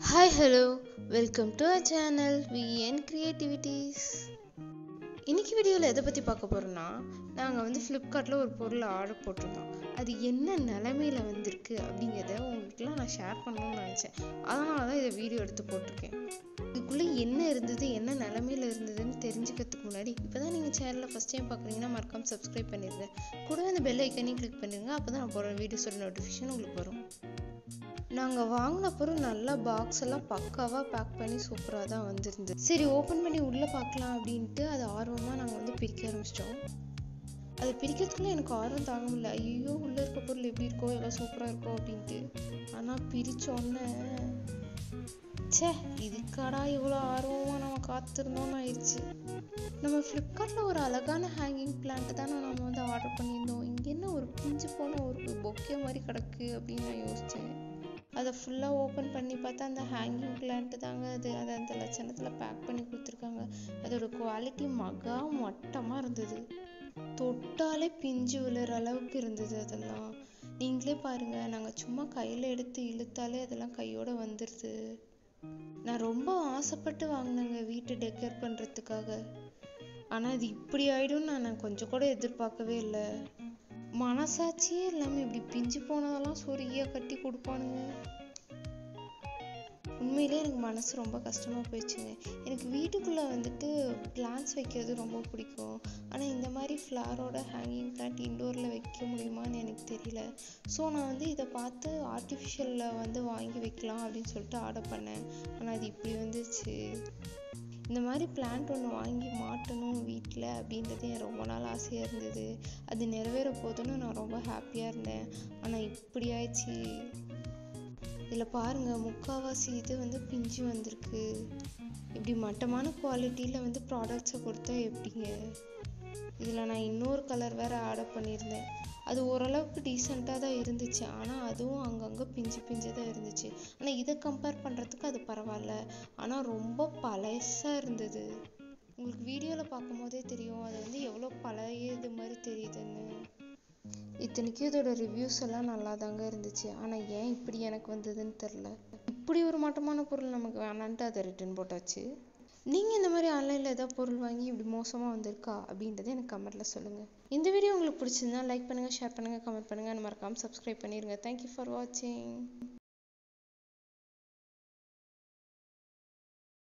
hi hello welcome to அ channel VN creativities இன்னைக்கு வீடியோவில் எதை பற்றி பார்க்க போகிறோன்னா நாங்கள் வந்து ஃப்ளிப்கார்ட்டில் ஒரு பொருளை ஆர்டர் போட்டிருந்தோம் அது என்ன நிலமையில வந்திருக்கு அப்படிங்கிறத உங்களுக்குலாம் நான் ஷேர் பண்ணணும்னு நினச்சேன் அதனால தான் இதை வீடியோ எடுத்து போட்டிருக்கேன் இதுக்குள்ளே என்ன இருந்தது என்ன நிலமையில இருந்ததுன்னு தெரிஞ்சுக்கிறதுக்கு முன்னாடி இப்போ தான் நீங்கள் சேனலில் ஃபஸ்ட் டைம் பார்க்குறீங்கன்னா மறக்காம சப்ஸ்கிரைப் பண்ணிடுங்க கூடவே அந்த பெல் ஐக்கனையும் கிளிக் பண்ணிடுங்க அப்போ தான் நான் போகிற வீடியோஸோட நோட்டிஃபிகேஷன் உங்களுக்கு வரும் நாங்கள் வாங்கின பொருள் நல்லா பாக்ஸ் எல்லாம் பக்காவாக பேக் பண்ணி சூப்பராக தான் வந்திருந்தது சரி ஓப்பன் பண்ணி உள்ளே பார்க்கலாம் அப்படின்ட்டு அது ஆர்வமாக நாங்கள் வந்து பிரிக்க ஆரம்பிச்சிட்டோம் அது பிரிக்கிறதுக்குள்ள எனக்கு ஆர்வம் தாங்க முடியல ஐயோ உள்ளே இருக்க பொருள் எப்படி இருக்கோ எல்லாம் சூப்பராக இருக்கோ அப்படின்ட்டு ஆனால் பிரித்தோன்னே ச்சே இதுக்காடா இவ்வளோ ஆர்வமாக நம்ம காத்திருந்தோம்னு ஆயிடுச்சு நம்ம ஃப்ளிப்கார்ட்டில் ஒரு அழகான ஹேங்கிங் பிளான்ட் தானே நம்ம வந்து ஆர்டர் பண்ணியிருந்தோம் இங்கே என்ன ஒரு பிஞ்சு போன ஒரு பொக்கே மாதிரி கிடக்கு அப்படின்னு நான் யோசித்தேன் அதை ஃபுல்லாக ஓப்பன் பண்ணி பார்த்தா அந்த ஹேங்கிங் பிளான்ட் தாங்க அது அதை அந்த லட்சணத்தில் பேக் பண்ணி கொடுத்துருக்காங்க அதோட குவாலிட்டி மகா மட்டமாக இருந்தது தொட்டாலே பிஞ்சு விழுற அளவுக்கு இருந்தது அதெல்லாம் நீங்களே பாருங்க நாங்கள் சும்மா கையில் எடுத்து இழுத்தாலே அதெல்லாம் கையோட வந்துடுது நான் ரொம்ப ஆசைப்பட்டு வாங்கினேங்க வீட்டை டெக்கர் பண்ணுறதுக்காக ஆனால் இது இப்படி ஆயிடும்னு நான் கொஞ்சம் கூட எதிர்பார்க்கவே இல்லை மனசாட்சியே இல்லாமல் இப்படி பிஞ்சு போனதெல்லாம் சொருகியாக கட்டி கொடுப்பானுங்க உண்மையிலே எனக்கு மனசு ரொம்ப கஷ்டமாக போயிடுச்சுங்க எனக்கு வீட்டுக்குள்ளே வந்துட்டு பிளான்ஸ் வைக்கிறது ரொம்ப பிடிக்கும் ஆனால் இந்த மாதிரி ஃப்ளாரோட ஹேங்கிங் பிளான்ட் இன்டோரில் வைக்க முடியுமான்னு எனக்கு தெரியல ஸோ நான் வந்து இதை பார்த்து ஆர்டிஃபிஷியலில் வந்து வாங்கி வைக்கலாம் அப்படின்னு சொல்லிட்டு ஆர்டர் பண்ணேன் ஆனால் அது இப்படி வந்துச்சு இந்த மாதிரி பிளான்ட் ஒன்று வாங்கி மாட்டணும் வீட்டில் அப்படின்றது என் ரொம்ப நாள் ஆசையாக இருந்தது அது நிறைவேற போதுன்னு நான் ரொம்ப ஹாப்பியாக இருந்தேன் ஆனால் இப்படி ஆயிடுச்சு இதில் பாருங்கள் முக்கால்வாசி இது வந்து பிஞ்சு வந்திருக்கு இப்படி மட்டமான குவாலிட்டியில் வந்து ப்ராடக்ட்ஸை கொடுத்தா எப்படிங்க இதில் நான் இன்னொரு கலர் வேறு ஆர்டர் பண்ணியிருந்தேன் அது ஓரளவுக்கு டீசெண்டாக தான் இருந்துச்சு ஆனால் அதுவும் அங்கங்கே பிஞ்சு பிஞ்சு தான் இருந்துச்சு ஆனால் இதை கம்பேர் பண்ணுறதுக்கு அது பரவாயில்ல ஆனால் ரொம்ப பழசாக இருந்தது உங்களுக்கு வீடியோவில் பார்க்கும்போதே தெரியும் அது வந்து எவ்வளோ பழைய இது மாதிரி தெரியுதுன்னு இத்தனைக்கும் இதோட ரிவ்யூஸ் எல்லாம் நல்லா தாங்க இருந்துச்சு ஆனால் ஏன் இப்படி எனக்கு வந்ததுன்னு தெரில இப்படி ஒரு மட்டமான பொருள் நமக்கு வேணான்ட்டு அதை ரிட்டர்ன் போட்டாச்சு நீங்கள் இந்த மாதிரி ஆன்லைனில் ஏதாவது பொருள் வாங்கி இப்படி மோசமாக வந்திருக்கா அப்படின்றத எனக்கு கமெண்ட்டில் சொல்லுங்கள் இந்த வீடியோ உங்களுக்கு பிடிச்சிருந்தா லைக் பண்ணுங்கள் ஷேர் பண்ணுங்கள் கமெண்ட் பண்ணுங்கள் மறக்காமல் சப்ஸ்கிரைப் பண்ணிடுங்க தேங்க்யூ ஃபார் வாட்சிங்